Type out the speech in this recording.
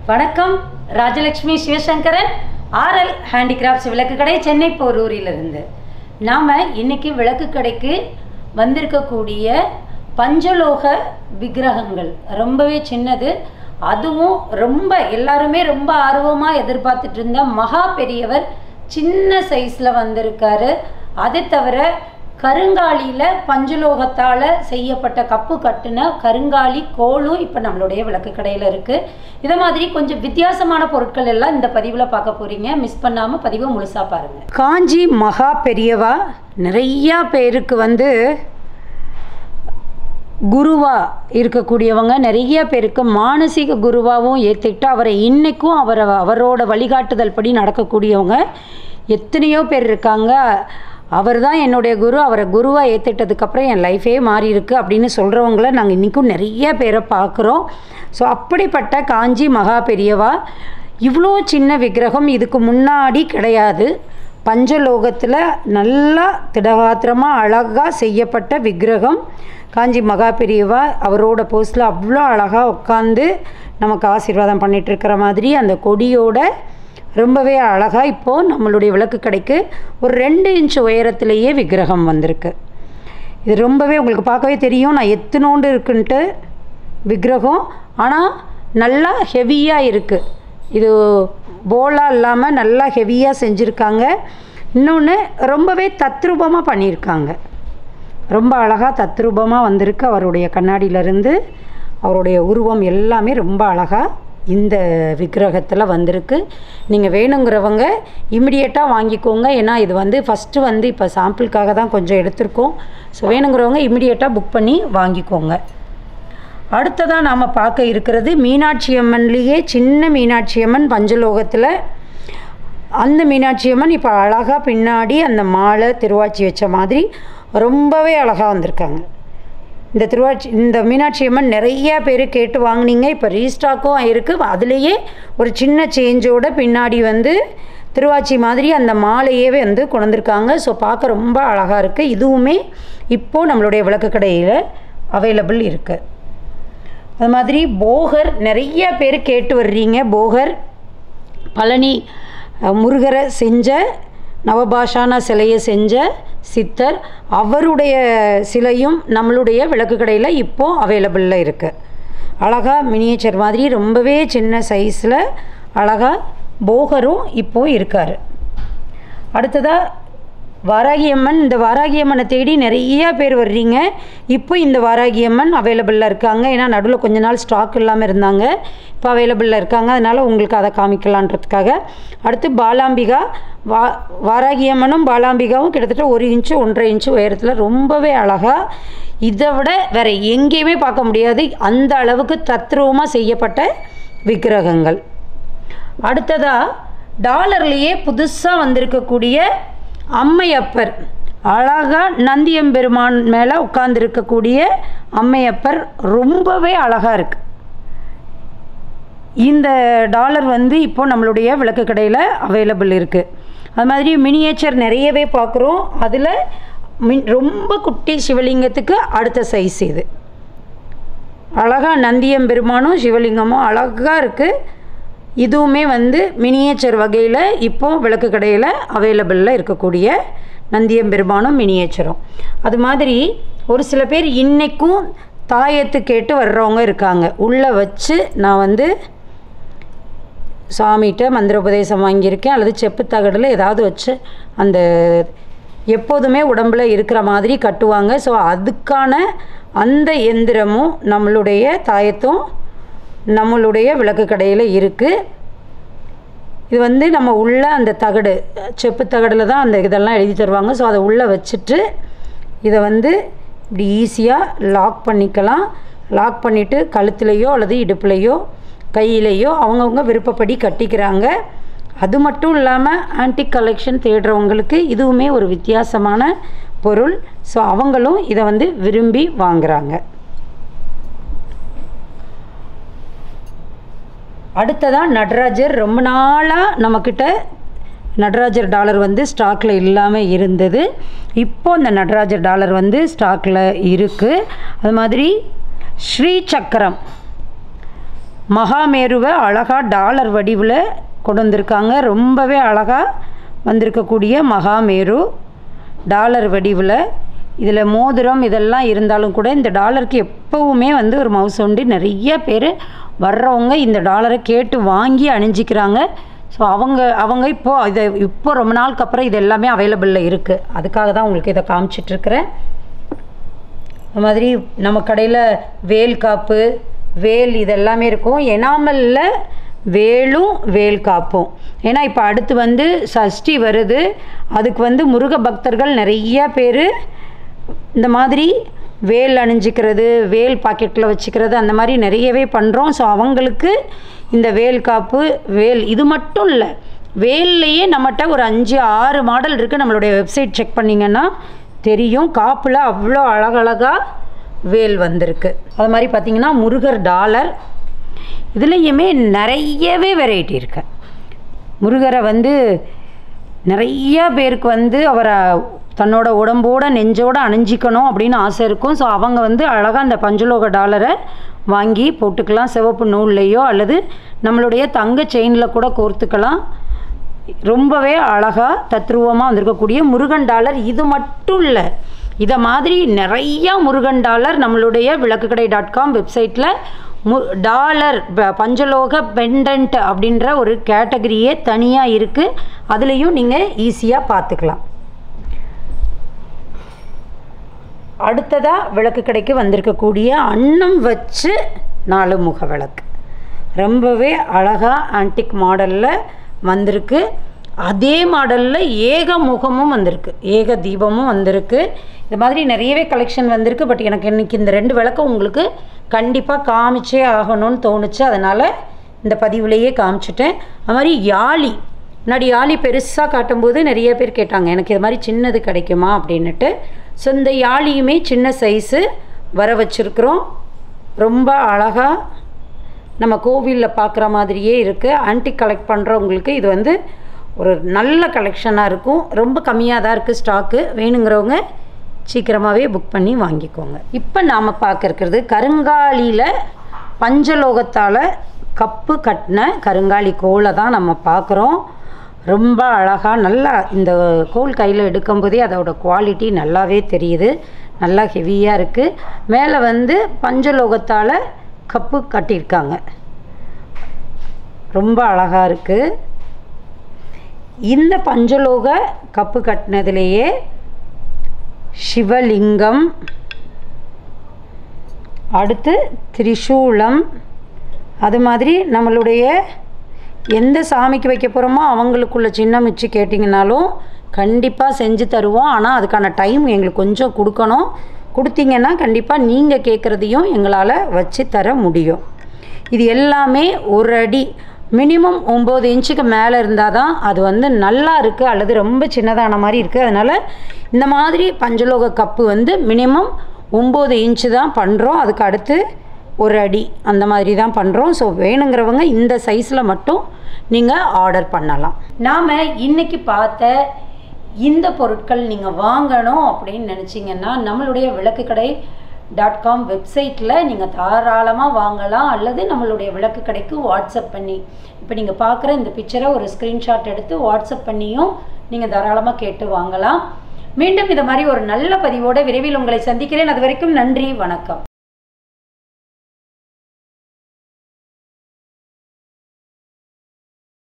வணக்கம் Rajalakshmi Sivasankaran RL handicrafts விளக்கு கடை சென்னை போரூரிலிருந்து நாம் இன்னைக்கு விளக்கு கடைக்கு வந்திருக்கக்கூடிய பஞ்சலோக விக்கிரகங்கள் ரொம்பவே சின்னது அதுவும் ரொம்ப எல்லாருமே ரொம்ப ஆர்வமாக எதிர்பார்த்துட்டு இருந்த மகா பெரியவர் சின்ன சைஸில் வந்திருக்காரு அதை தவிர கருங்காலியில் பஞ்சலோகத்தால் செய்யப்பட்ட கப்பு கட்டுன கருங்காலி கோலும் இப்போ நம்மளுடைய விளக்கு கடையில் இருக்குது இதை மாதிரி கொஞ்சம் வித்தியாசமான பொருட்கள் எல்லாம் இந்த பதிவில் பார்க்க போகிறீங்க மிஸ் பண்ணாமல் பதிவை முழுசாக பாருங்கள் காஞ்சி மகா பெரியவா நிறையா பேருக்கு வந்து குருவா இருக்கக்கூடியவங்க நிறைய பேருக்கு மானசீக குருவாகவும் ஏற்றுக்கிட்டு அவரை இன்னைக்கும் அவரை அவரோட வழிகாட்டுதல் படி நடக்கக்கூடியவங்க எத்தனையோ பேர் இருக்காங்க அவர் தான் என்னுடைய குரு அவரை குருவாக ஏற்றுட்டதுக்கப்புறம் என் லைஃபே மாறி இருக்கு அப்படின்னு சொல்கிறவங்கள நாங்கள் இன்றைக்கும் நிறைய பேரை பார்க்குறோம் ஸோ அப்படிப்பட்ட காஞ்சி மகா பெரியவா இவ்வளோ சின்ன விக்கிரகம் இதுக்கு முன்னாடி கிடையாது பஞ்சலோகத்தில் நல்லா திடகாத்திரமாக அழகாக செய்யப்பட்ட விக்கிரகம் காஞ்சி மகா பெரியவா அவரோட போஸ்டில் அவ்வளோ அழகாக உட்காந்து நமக்கு ஆசீர்வாதம் பண்ணிட்டு இருக்கிற மாதிரி அந்த கொடியோட ரொம்பவே அழகாக இப்போது நம்மளுடைய விளக்கு கடைக்கு ஒரு ரெண்டு இன்ச் உயரத்திலேயே விக்கிரகம் வந்திருக்கு இது ரொம்பவே உங்களுக்கு பார்க்கவே தெரியும் நான் எத்தனோண்டு இருக்குன்ட்டு விக்கிரகம் ஆனால் நல்லா ஹெவியாக இருக்குது இது போலாக இல்லாமல் நல்லா ஹெவியாக செஞ்சுருக்காங்க இன்னொன்று ரொம்பவே தத்ரூபமாக பண்ணியிருக்காங்க ரொம்ப அழகாக தத்ரூபமாக வந்திருக்கு அவருடைய கண்ணாடியிலேருந்து அவருடைய உருவம் எல்லாமே ரொம்ப அழகாக இந்த விக்கிரகத்தில் வந்திருக்கு நீங்கள் வேணுங்கிறவங்க இமிடியேட்டாக வாங்கிக்கோங்க ஏன்னா இது வந்து ஃபஸ்ட்டு வந்து இப்போ சாம்பிளுக்காக தான் கொஞ்சம் எடுத்திருக்கோம் ஸோ வேணுங்கிறவங்க இமிடியேட்டாக புக் பண்ணி வாங்கிக்கோங்க அடுத்ததாக நாம் பார்க்க இருக்கிறது மீனாட்சி அம்மன்லேயே சின்ன மீனாட்சி அம்மன் பஞ்சலோகத்தில் அந்த மீனாட்சி அம்மன் இப்போ அழகாக பின்னாடி அந்த மாலை திருவாச்சி வச்ச மாதிரி ரொம்பவே அழகாக வந்திருக்காங்க இந்த திருவாச்சி இந்த மீனாட்சி அம்மன் நிறைய பேர் கேட்டு வாங்கினீங்க இப்போ ரீஸ்டாக்கும் இருக்குது அதுலேயே ஒரு சின்ன சேஞ்சோட பின்னாடி வந்து திருவாச்சி மாதிரி அந்த மாலையே வந்து கொண்டிருக்காங்க ஸோ பார்க்க ரொம்ப அழகாக இருக்குது இதுவுமே இப்போது நம்மளுடைய விளக்கு கடையில் அவைலபிள் இருக்குது அது மாதிரி போகர் நிறைய பேர் கேட்டு வர்றீங்க போகர் பழனி முருகரை செஞ்ச நவபாஷான சிலையை செஞ்ச சித்தர் அவருடைய சிலையும் நம்மளுடைய விளக்கு கடையில் இப்போது அவைலபிளில் இருக்குது அழகாக மினியேச்சர் மாதிரி ரொம்பவே சின்ன சைஸில் அழகாக போகரும் இப்போது இருக்கார் அடுத்ததாக வாராகியம்மன் இந்த வாராகியம்மனை தேடி நிறைய பேர் வர்றீங்க இப்போ இந்த வாராகியம்மன் அவைலபிளில் இருக்காங்க ஏன்னா நடுவில் கொஞ்ச நாள் ஸ்டாக் இல்லாமல் இருந்தாங்க இப்போ அவைலபிளில் இருக்காங்க அதனால் உங்களுக்கு அதை காமிக்கலான்றதுக்காக அடுத்து பாலாம்பிகா வா வாராகியம்மனும் பாலாம்பிகாவும் கிட்டத்தட்ட ஒரு இன்ச்சு ஒன்றரை இன்ச்சு உயரத்தில் ரொம்பவே அழகாக இதை விட வேறு எங்கேயுமே பார்க்க முடியாது அந்த அளவுக்கு தத்ரூபமாக செய்யப்பட்ட விக்கிரகங்கள் அடுத்ததாக டாலர்லேயே புதுசாக வந்திருக்கக்கூடிய அம்மையப்பர் அழகாக நந்தியம்பெருமான் மேலே உட்கார்ந்துருக்கக்கூடிய அம்மையப்பர் ரொம்பவே அழகாக இருக்குது இந்த டாலர் வந்து இப்போ நம்மளுடைய விளக்கு கடையில் அவைலபிள் இருக்குது அது மாதிரி மினியேச்சர் நிறையவே பார்க்குறோம் அதில் மின் ரொம்ப குட்டி சிவலிங்கத்துக்கு அடுத்த சைஸ் இது அழகாக நந்தியம்பெருமானும் சிவலிங்கமும் அழகாக இருக்குது இதுவுமே வந்து மினியேச்சர் வகையில் இப்போ விளக்கு கடையில் அவைலபிளில் இருக்கக்கூடிய நந்தியம்பெருமானும் மினியேச்சரும் அது மாதிரி ஒரு சில பேர் இன்றைக்கும் தாயத்து கேட்டு வர்றவங்க இருக்காங்க உள்ளே வச்சு நான் வந்து சாமிகிட்ட மந்திர உபதேசம் வாங்கியிருக்கேன் அல்லது செப்பு தகடில் ஏதாவது வச்சு அந்த எப்போதுமே உடம்பில் இருக்கிற மாதிரி கட்டுவாங்க ஸோ அதுக்கான அந்த எந்திரமும் நம்மளுடைய தாயத்தும் நம்மளுடைய விளக்கு கடையில் இருக்குது இது வந்து நம்ம உள்ளே அந்த தகடு செப்பு தகடில் தான் அந்த இதெல்லாம் எழுதி தருவாங்க ஸோ அதை உள்ளே வச்சுட்டு இதை வந்து இப்படி ஈஸியாக லாக் பண்ணிக்கலாம் லாக் பண்ணிவிட்டு கழுத்துலேயோ அல்லது இடுப்புலையோ கையிலையோ அவங்கவுங்க விருப்பப்படி கட்டிக்கிறாங்க அது மட்டும் இல்லாமல் ஆன்டிக் கலெக்ஷன் தேடுறவங்களுக்கு இதுவுமே ஒரு வித்தியாசமான பொருள் ஸோ அவங்களும் இதை வந்து விரும்பி வாங்குகிறாங்க அடுத்ததாக நடராஜர் ரொம்ப நாளாக நம்மக்கிட்ட நடராஜர் டாலர் வந்து ஸ்டாக்கில் இல்லாமல் இருந்தது இப்போ இந்த நடராஜர் டாலர் வந்து ஸ்டாக்கில் இருக்குது அது மாதிரி ஸ்ரீ சக்கரம் மகாமேருவை அழகாக டாலர் வடிவில் கொண்டு வந்திருக்காங்க ரொம்பவே அழகாக வந்திருக்கக்கூடிய மகாமேரு டாலர் வடிவில் இதில் மோதிரம் இதெல்லாம் இருந்தாலும் கூட இந்த டாலருக்கு எப்போவுமே வந்து ஒரு மவுஸ் உண்டு நிறைய பேர் வர்றவங்க இந்த டாலரை கேட்டு வாங்கி அணிஞ்சிக்கிறாங்க ஸோ அவங்க அவங்க இப்போ இதை இப்போ ரொம்ப நாளுக்கு அப்புறம் இது எல்லாமே அவைலபிளில் இருக்குது அதுக்காக தான் உங்களுக்கு இதை காமிச்சிட்ருக்கிறேன் அது மாதிரி நம்ம கடையில் வேல் காப்பு வேல் இதெல்லாமே இருக்கும் எனாமலில் வேலும் வேல் காப்பும் ஏன்னா இப்போ அடுத்து வந்து சஷ்டி வருது அதுக்கு வந்து முருக பக்தர்கள் நிறைய பேர் இந்த மாதிரி வேல் அணிஞ்சிக்கிறது வேல் பாக்கெட்டில் வச்சுக்கிறது அந்த மாதிரி நிறையவே பண்ணுறோம் ஸோ அவங்களுக்கு இந்த வேல் காப்பு வேல் இது மட்டும் இல்லை வேல்லையே நம்மகிட்ட ஒரு அஞ்சு ஆறு மாடல் இருக்குது நம்மளுடைய வெப்சைட் செக் பண்ணிங்கன்னா தெரியும் காப்பில் அவ்வளோ அழகழகாக வேல் வந்திருக்கு அது மாதிரி பார்த்திங்கன்னா முருகர் டாலர் இதுலேயுமே நிறையவே வெரைட்டி இருக்கு முருகரை வந்து நிறைய பேருக்கு வந்து அவரை தன்னோட உடம்போட நெஞ்சோட அணிஞ்சிக்கணும் அப்படின்னு ஆசை இருக்கும் ஸோ அவங்க வந்து அழகாக அந்த பஞ்சலோக டாலரை வாங்கி போட்டுக்கலாம் சிவப்பு நூல்லையோ அல்லது நம்மளுடைய தங்க செயினில் கூட கோர்த்துக்கலாம் ரொம்பவே அழகாக தத்ரூபமாக வந்திருக்கக்கூடிய முருகன் டாலர் இது மட்டும் இல்லை இதை மாதிரி நிறையா முருகன் டாலர் நம்மளுடைய விளக்குக்கடை டாட் காம் வெப்சைட்டில் மு டாலர் ப- பஞ்சலோக பெண்டன்ட் அப்படின்ற ஒரு கேட்டகரியே தனியாக இருக்குது அதுலேயும் நீங்கள் ஈஸியாக பார்த்துக்கலாம் அடுத்ததாக விளக்கு கடைக்கு வந்திருக்கக்கூடிய அன்னம் வச்சு நாலு முக விளக்கு ரொம்பவே அழகாக ஆன்டிக் மாடலில் வந்திருக்கு அதே மாடலில் ஏக முகமும் வந்திருக்கு ஏக தீபமும் வந்திருக்கு இந்த மாதிரி நிறையவே கலெக்ஷன் வந்திருக்கு பட் எனக்கு இன்னைக்கு இந்த ரெண்டு விளக்கம் உங்களுக்கு கண்டிப்பாக காமிச்சே ஆகணும்னு தோணுச்சு அதனால் இந்த பதிவுலேயே காமிச்சிட்டேன் அது மாதிரி யாழி முன்னாடி யாழி பெருசாக காட்டும்போது நிறைய பேர் கேட்டாங்க எனக்கு இது மாதிரி சின்னது கிடைக்குமா அப்படின்னுட்டு ஸோ இந்த யாழியுமே சின்ன சைஸு வர வச்சுருக்குறோம் ரொம்ப அழகாக நம்ம கோவிலில் பார்க்குற மாதிரியே இருக்குது ஆன்டிக் கலெக்ட் பண்ணுறவங்களுக்கு இது வந்து ஒரு நல்ல கலெக்ஷனாக இருக்கும் ரொம்ப கம்மியாக தான் இருக்குது ஸ்டாக்கு வேணுங்கிறவங்க சீக்கிரமாகவே புக் பண்ணி வாங்கிக்கோங்க இப்போ நாம் பார்க்க இருக்கிறது கருங்காலியில் பஞ்சலோகத்தால் கப்பு கட்டின கருங்காலி கோலை தான் நம்ம பார்க்குறோம் ரொம்ப அழகாக நல்லா இந்த கோல் கையில் எடுக்கும்போதே அதோட குவாலிட்டி நல்லாவே தெரியுது நல்லா ஹெவியாக இருக்குது மேலே வந்து பஞ்சலோகத்தால் கப்பு கட்டியிருக்காங்க ரொம்ப அழகாக இருக்குது இந்த பஞ்சலோக கப்பு கட்டினதுலேயே சிவலிங்கம் அடுத்து திரிசூலம் அது மாதிரி நம்மளுடைய எந்த சாமிக்கு வைக்க போகிறோமோ அவங்களுக்குள்ள சின்னம் வச்சு கேட்டிங்கனாலும் கண்டிப்பாக செஞ்சு தருவோம் ஆனால் அதுக்கான டைம் எங்களுக்கு கொஞ்சம் கொடுக்கணும் கொடுத்தீங்கன்னா கண்டிப்பாக நீங்கள் கேட்குறதையும் எங்களால் வச்சு தர முடியும் இது எல்லாமே ஒரு அடி மினிமம் ஒம்பது இன்ச்சுக்கு மேலே இருந்தால் தான் அது வந்து நல்லா இருக்குது அல்லது ரொம்ப சின்னதான மாதிரி இருக்குது அதனால் இந்த மாதிரி பஞ்சலோக கப்பு வந்து மினிமம் ஒம்பது இன்ச்சு தான் பண்ணுறோம் அதுக்கு அடுத்து ஒரு அடி அந்த மாதிரி தான் பண்ணுறோம் ஸோ வேணுங்கிறவங்க இந்த சைஸில் மட்டும் நீங்கள் ஆர்டர் பண்ணலாம் நாம் இன்னைக்கு பார்த்த இந்த பொருட்கள் நீங்கள் வாங்கணும் அப்படின்னு நினச்சிங்கன்னா நம்மளுடைய விளக்கு கடை டாட் காம் வெப்சைட்டில் நீங்கள் தாராளமாக வாங்கலாம் அல்லது நம்மளுடைய விளக்கு கடைக்கு வாட்ஸ்அப் பண்ணி இப்போ நீங்கள் பார்க்குற இந்த பிக்சரை ஒரு ஸ்க்ரீன்ஷாட் எடுத்து வாட்ஸ்அப் பண்ணியும் நீங்கள் தாராளமாக கேட்டு வாங்கலாம் மீண்டும் இது மாதிரி ஒரு நல்ல பதிவோடு விரைவில் உங்களை சந்திக்கிறேன் அது வரைக்கும் நன்றி வணக்கம்